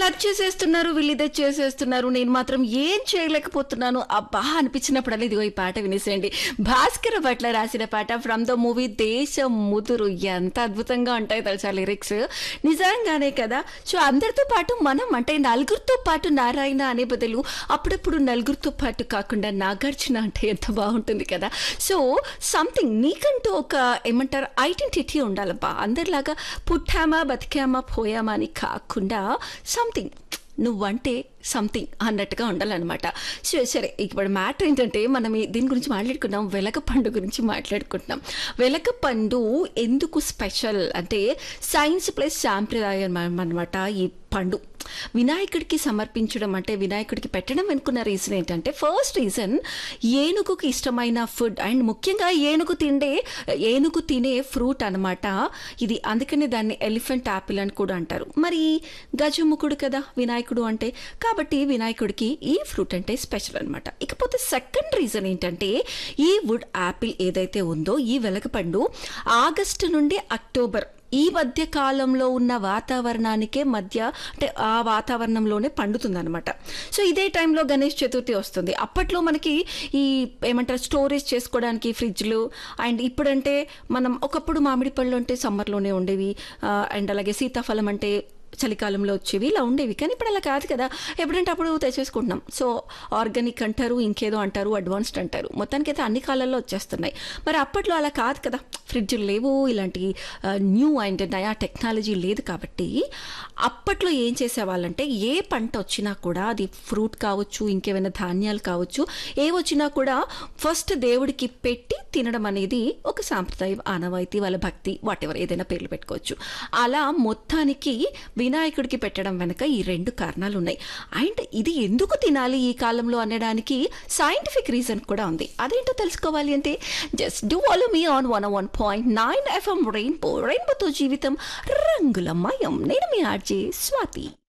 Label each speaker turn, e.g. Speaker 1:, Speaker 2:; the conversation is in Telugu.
Speaker 1: అది చేసేస్తున్నారు వీళ్ళు ఇదే చేసేస్తున్నారు నేను మాత్రం ఏం చేయలేకపోతున్నాను అబ్బా అనిపించినప్పుడల్లా ఇదిగో ఈ పాట వినేసేయండి భాస్కర్ భట్ల రాసిన పాట ఫ్రమ్ ద మూవీ దేశం ముదురు ఎంత అద్భుతంగా ఉంటాయి తెలుసా లిరిక్స్ నిజంగానే కదా సో అందరితో పాటు మనం అంటే నలుగురితో పాటు నారాయణ అనే బదులు అప్పుడప్పుడు నలుగురితో పాటు కాకుండా నాగార్జున అంటే ఎంత బాగుంటుంది కదా సో సంథింగ్ నీకంటూ ఒక ఏమంటారు ఐడెంటిటీ ఉండాలబ్బా అందరిలాగా పుట్టామా బతికామా పోయామా అని కాకుండా సంథింగ్ నువ్వంటే సంథింగ్ అన్నట్టుగా ఉండాలన్నమాట సరే సరే ఇప్పుడు మ్యాటర్ ఏంటంటే మనం ఈ- దీని గురించి మాట్లాడుకున్నాం వెలక పండు గురించి మాట్లాడుకుంటున్నాం వెలక పండు ఎందుకు స్పెషల్ అంటే సైన్స్ ప్లస్ సాంప్రదాయం అనమాట ఈ పండు వినాయకుడికి సమర్పించడం అంటే వినాయకుడికి పెట్టడం వెనుకున్న రీజన్ ఏంటంటే ఫస్ట్ రీజన్ ఏనుగుకి ఇష్టమైన ఫుడ్ అండ్ ముఖ్యంగా ఏనుగు తిండే ఏనుగు తినే ఫ్రూట్ అన్నమాట ఇది అందుకనే దాన్ని ఎలిఫెంట్ యాపిల్ అని కూడా అంటారు మరి గజముఖుడు కదా వినాయకుడు అంటే కాబట్టి వినాయకుడికి ఈ ఫ్రూట్ అంటే స్పెషల్ అన్నమాట ఇకపోతే సెకండ్ రీజన్ ఏంటంటే ఈ వుడ్ యాపిల్ ఏదైతే ఉందో ఈ వెలగపండు ఆగస్టు నుండి అక్టోబర్ ఈ మధ్య కాలంలో ఉన్న వాతావరణానికే మధ్య అంటే ఆ వాతావరణంలోనే పండుతుంది అనమాట సో ఇదే టైంలో గణేష్ చతుర్థి వస్తుంది అప్పట్లో మనకి ఈ ఏమంటారు స్టోరేజ్ చేసుకోవడానికి ఫ్రిడ్జ్లు అండ్ ఇప్పుడంటే మనం ఒకప్పుడు మామిడి పళ్ళు అంటే సమ్మర్లోనే ఉండేవి ఆ, అండ్ అలాగే సీతాఫలం అంటే చలికాలంలో వచ్చేవి ఇలా ఉండేవి కానీ ఇప్పుడు అలా కాదు కదా ఎప్పుడంటే అప్పుడు తెచ్చేసుకుంటున్నాం సో ఆర్గానిక్ అంటారు ఇంకేదో అంటారు అడ్వాన్స్డ్ అంటారు మొత్తానికి అయితే అన్ని కాలాల్లో వచ్చేస్తున్నాయి మరి అప్పట్లో అలా కాదు కదా ఫ్రిడ్జ్లు లేవు ఇలాంటి న్యూ అండ్ నయా టెక్నాలజీ లేదు కాబట్టి అప్పట్లో ఏం చేసేవాళ్ళంటే ఏ పంట వచ్చినా కూడా అది ఫ్రూట్ కావచ్చు ఇంకేమైనా ధాన్యాలు కావచ్చు ఏ వచ్చినా కూడా ఫస్ట్ దేవుడికి పెట్టి తినడం అనేది ఒక సాంప్రదాయం ఆనవాయితీ వాళ్ళ భక్తి వాటెవర్ ఏదైనా పేర్లు పెట్టుకోవచ్చు అలా మొత్తానికి వినాయకుడికి పెట్టడం వెనక ఈ రెండు కారణాలు ఉన్నాయి అండ్ ఇది ఎందుకు తినాలి ఈ కాలంలో అనడానికి సైంటిఫిక్ రీజన్ కూడా ఉంది అదేంటో తెలుసుకోవాలి అంటే just do follow me on one one point nine FM rainbow రెయిన్బోతో జీవితం రంగులమయం నేను మీ ఆర్జే స్వాతి